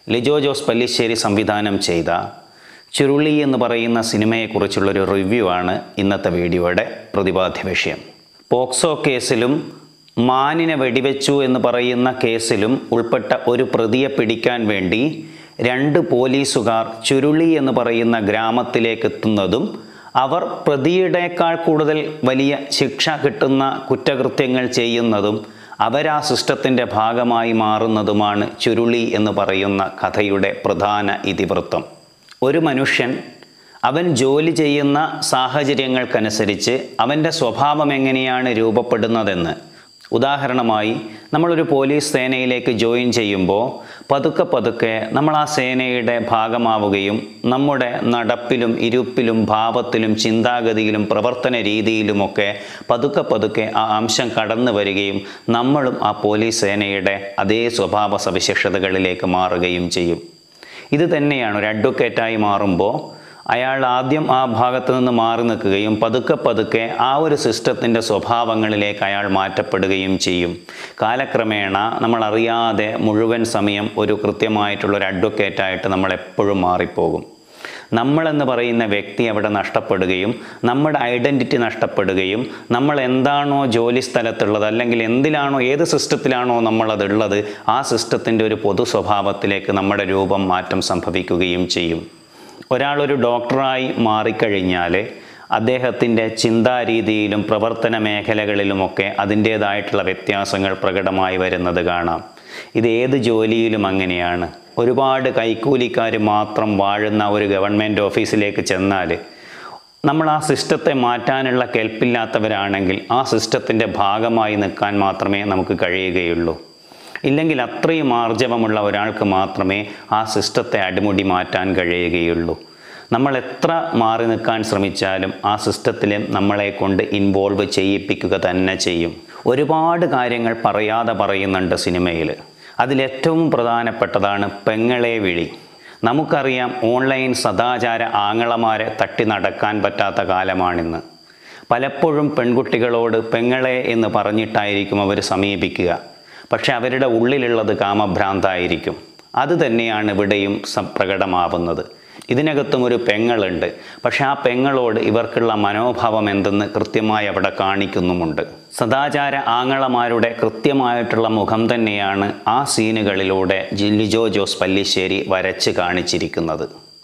ലിജോ ജോസ് പല്ലിശ്ശേരി സംവിധാനം ചെയ്ത ചുരുളി എന്ന് പറയുന്ന സിനിമയെക്കുറിച്ചുള്ളൊരു റിവ്യൂ ആണ് ഇന്നത്തെ വീഡിയോയുടെ പ്രതിപാദ്യ വിഷയം പോക്സോ കേസിലും മാനിനെ വെടിവെച്ചു എന്ന് പറയുന്ന കേസിലും ഉൾപ്പെട്ട ഒരു പ്രതിയെ പിടിക്കാൻ വേണ്ടി രണ്ട് പോലീസുകാർ ചുരുളി എന്ന് പറയുന്ന ഗ്രാമത്തിലേക്ക് എത്തുന്നതും അവർ പ്രതിയുടേക്കാൾ കൂടുതൽ വലിയ ശിക്ഷ കിട്ടുന്ന കുറ്റകൃത്യങ്ങൾ ചെയ്യുന്നതും അവരാ സിസ്റ്റത്തിൻ്റെ ഭാഗമായി മാറുന്നതുമാണ് ചുരുളി എന്ന് പറയുന്ന കഥയുടെ പ്രധാന ഇതിവൃത്തം ഒരു മനുഷ്യൻ അവൻ ജോലി ചെയ്യുന്ന സാഹചര്യങ്ങൾക്കനുസരിച്ച് അവൻ്റെ സ്വഭാവം എങ്ങനെയാണ് രൂപപ്പെടുന്നതെന്ന് ഉദാഹരണമായി നമ്മളൊരു പോലീസ് സേനയിലേക്ക് ജോയിൻ ചെയ്യുമ്പോൾ പതുക്കെ പതുക്കെ നമ്മൾ ആ സേനയുടെ ഭാഗമാവുകയും നമ്മുടെ നടപ്പിലും ഇരുപ്പിലും ഭാവത്തിലും ചിന്താഗതിയിലും പ്രവർത്തന രീതിയിലുമൊക്കെ പതുക്കെ പതുക്കെ ആ അംശം കടന്നു വരികയും നമ്മളും ആ പോലീസ് സേനയുടെ അതേ സ്വഭാവ സവിശേഷതകളിലേക്ക് മാറുകയും ചെയ്യും ഇത് തന്നെയാണ് ഒരു അഡ്വക്കേറ്റായി മാറുമ്പോൾ അയാൾ ആദ്യം ആ ഭാഗത്ത് നിന്ന് മാറി നിൽക്കുകയും പതുക്കെ പതുക്കെ ആ ഒരു സിസ്റ്റത്തിൻ്റെ സ്വഭാവങ്ങളിലേക്ക് അയാൾ മാറ്റപ്പെടുകയും ചെയ്യും കാലക്രമേണ നമ്മൾ അറിയാതെ മുഴുവൻ സമയം ഒരു കൃത്യമായിട്ടുള്ള ഒരു അഡ്വക്കേറ്റായിട്ട് നമ്മൾ എപ്പോഴും മാറിപ്പോകും നമ്മളെന്ന് പറയുന്ന വ്യക്തി അവിടെ നഷ്ടപ്പെടുകയും നമ്മുടെ ഐഡൻറ്റിറ്റി നഷ്ടപ്പെടുകയും നമ്മൾ എന്താണോ ജോലി സ്ഥലത്തുള്ളത് അല്ലെങ്കിൽ എന്തിലാണോ ഏത് സിസ്റ്റത്തിലാണോ നമ്മളതുള്ളത് ആ സിസ്റ്റത്തിൻ്റെ ഒരു പൊതു സ്വഭാവത്തിലേക്ക് നമ്മുടെ രൂപം മാറ്റം സംഭവിക്കുകയും ചെയ്യും ഒരാളൊരു ഡോക്ടറായി മാറിക്കഴിഞ്ഞാൽ അദ്ദേഹത്തിൻ്റെ ചിന്താരീതിയിലും പ്രവർത്തന മേഖലകളിലുമൊക്കെ അതിൻ്റേതായിട്ടുള്ള വ്യത്യാസങ്ങൾ പ്രകടമായി വരുന്നത് കാണാം ഇത് ഏത് ജോലിയിലും അങ്ങനെയാണ് ഒരുപാട് കൈക്കൂലിക്കാർ മാത്രം വാഴുന്ന ഒരു ഗവൺമെൻറ് ഓഫീസിലേക്ക് ചെന്നാൽ നമ്മൾ ആ സിസ്റ്റത്തെ മാറ്റാനുള്ള കെൽപ്പില്ലാത്തവരാണെങ്കിൽ ആ സിസ്റ്റത്തിൻ്റെ ഭാഗമായി നിൽക്കാൻ മാത്രമേ നമുക്ക് കഴിയുകയുള്ളൂ ഇല്ലെങ്കിൽ അത്രയും ആർജവമുള്ള ഒരാൾക്ക് മാത്രമേ ആ സിസ്റ്റത്തെ അടിമുടി മാറ്റാൻ കഴിയുകയുള്ളൂ നമ്മൾ എത്ര മാറി നിൽക്കാൻ ശ്രമിച്ചാലും ആ സിസ്റ്റത്തിൽ നമ്മളെ കൊണ്ട് ഇൻവോൾവ് ചെയ്യിപ്പിക്കുക തന്നെ ചെയ്യും ഒരുപാട് കാര്യങ്ങൾ പറയാതെ പറയുന്നുണ്ട് സിനിമയിൽ അതിലേറ്റവും പ്രധാനപ്പെട്ടതാണ് പെങ്ങളെ വിളി നമുക്കറിയാം ഓൺലൈൻ സദാചാര ആങ്ങളമാരെ തട്ടി നടക്കാൻ പറ്റാത്ത കാലമാണിന്ന് പലപ്പോഴും പെൺകുട്ടികളോട് പെങ്ങളെ എന്ന് പറഞ്ഞിട്ടായിരിക്കും അവർ സമീപിക്കുക പക്ഷെ അവരുടെ ഉള്ളിലുള്ളത് കാമഭ്രാന്തായിരിക്കും അത് തന്നെയാണ് ഇവിടെയും പ്രകടമാവുന്നത് ഇതിനകത്തും ഒരു പെങ്ങളുണ്ട് പക്ഷെ ആ പെങ്ങളോട് ഇവർക്കുള്ള മനോഭാവം എന്തെന്ന് കൃത്യമായി അവിടെ കാണിക്കുന്നുമുണ്ട് സദാചാര ആങ്ങളമാരുടെ കൃത്യമായിട്ടുള്ള മുഖം തന്നെയാണ് ആ സീനുകളിലൂടെ ലിജോ ജോസ് പല്ലിശ്ശേരി വരച്ച് കാണിച്ചിരിക്കുന്നത്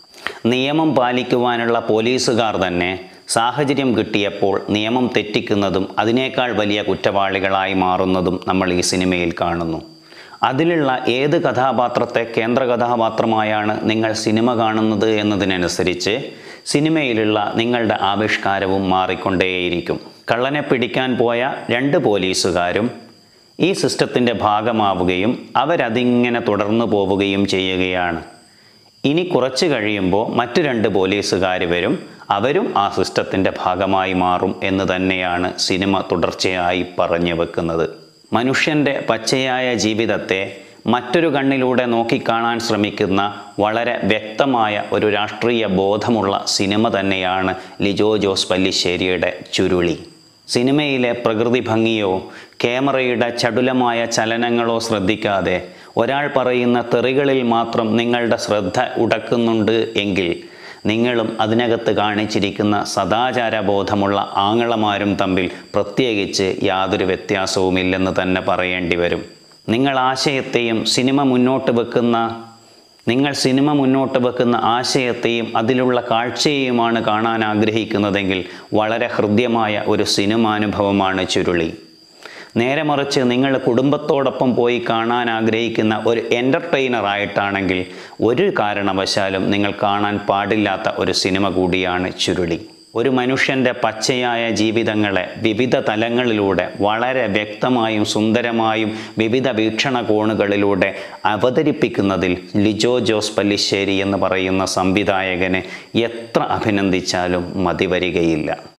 നിയമം പാലിക്കുവാനുള്ള പോലീസുകാർ തന്നെ സാഹചര്യം കിട്ടിയപ്പോൾ നിയമം തെറ്റിക്കുന്നതും അതിനേക്കാൾ വലിയ കുറ്റവാളികളായി മാറുന്നതും നമ്മൾ ഈ സിനിമയിൽ കാണുന്നു അതിലുള്ള ഏത് കഥാപാത്രത്തെ കേന്ദ്ര കഥാപാത്രമായാണ് നിങ്ങൾ സിനിമ കാണുന്നത് എന്നതിനനുസരിച്ച് സിനിമയിലുള്ള നിങ്ങളുടെ ആവിഷ്കാരവും മാറിക്കൊണ്ടേയിരിക്കും കള്ളനെ പിടിക്കാൻ പോയ രണ്ട് പോലീസുകാരും ഈ സിസ്റ്റത്തിൻ്റെ ഭാഗമാവുകയും അവരതിങ്ങനെ തുടർന്നു പോവുകയും ചെയ്യുകയാണ് ഇനി കുറച്ച് കഴിയുമ്പോൾ മറ്റു രണ്ട് പോലീസുകാർ വരും അവരും ആ സിസ്റ്റത്തിൻ്റെ ഭാഗമായി മാറും എന്ന് തന്നെയാണ് സിനിമ തുടർച്ചയായി പറഞ്ഞു വെക്കുന്നത് മനുഷ്യൻ്റെ പച്ചയായ ജീവിതത്തെ മറ്റൊരു കണ്ണിലൂടെ നോക്കിക്കാണാൻ ശ്രമിക്കുന്ന വളരെ വ്യക്തമായ ഒരു രാഷ്ട്രീയ ബോധമുള്ള സിനിമ തന്നെയാണ് ലിജോ ജോസ് പല്ലിശ്ശേരിയുടെ ചുരുളി സിനിമയിലെ പ്രകൃതി ഭംഗിയോ ക്യാമറയുടെ ചടുലമായ ചലനങ്ങളോ ശ്രദ്ധിക്കാതെ ഒരാൾ പറയുന്ന തെറികളിൽ മാത്രം നിങ്ങളുടെ ശ്രദ്ധ ഉടക്കുന്നുണ്ട് എങ്കിൽ നിങ്ങളും അതിനകത്ത് കാണിച്ചിരിക്കുന്ന സദാചാര ബോധമുള്ള ആങ്ങളമാരും തമ്മിൽ പ്രത്യേകിച്ച് യാതൊരു വ്യത്യാസവുമില്ലെന്ന് തന്നെ പറയേണ്ടി വരും നിങ്ങൾ ആശയത്തെയും സിനിമ മുന്നോട്ട് വെക്കുന്ന നിങ്ങൾ സിനിമ മുന്നോട്ട് വെക്കുന്ന ആശയത്തെയും അതിലുള്ള കാഴ്ചയെയുമാണ് കാണാൻ ആഗ്രഹിക്കുന്നതെങ്കിൽ വളരെ ഹൃദ്യമായ ഒരു സിനിമാനുഭവമാണ് ചുരുളി നേരെ മറിച്ച് നിങ്ങൾ കുടുംബത്തോടൊപ്പം പോയി കാണാൻ ആഗ്രഹിക്കുന്ന ഒരു എൻ്റർടൈനർ ആയിട്ടാണെങ്കിൽ ഒരു കാരണവശാലും നിങ്ങൾ കാണാൻ പാടില്ലാത്ത ഒരു സിനിമ കൂടിയാണ് ചുരുളി ഒരു മനുഷ്യൻ്റെ പച്ചയായ ജീവിതങ്ങളെ വിവിധ തലങ്ങളിലൂടെ വളരെ വ്യക്തമായും സുന്ദരമായും വിവിധ വീക്ഷണകോണുകളിലൂടെ അവതരിപ്പിക്കുന്നതിൽ ലിജോ ജോസ് പല്ലിശ്ശേരി എന്ന് പറയുന്ന സംവിധായകനെ എത്ര അഭിനന്ദിച്ചാലും മതിവരികയില്ല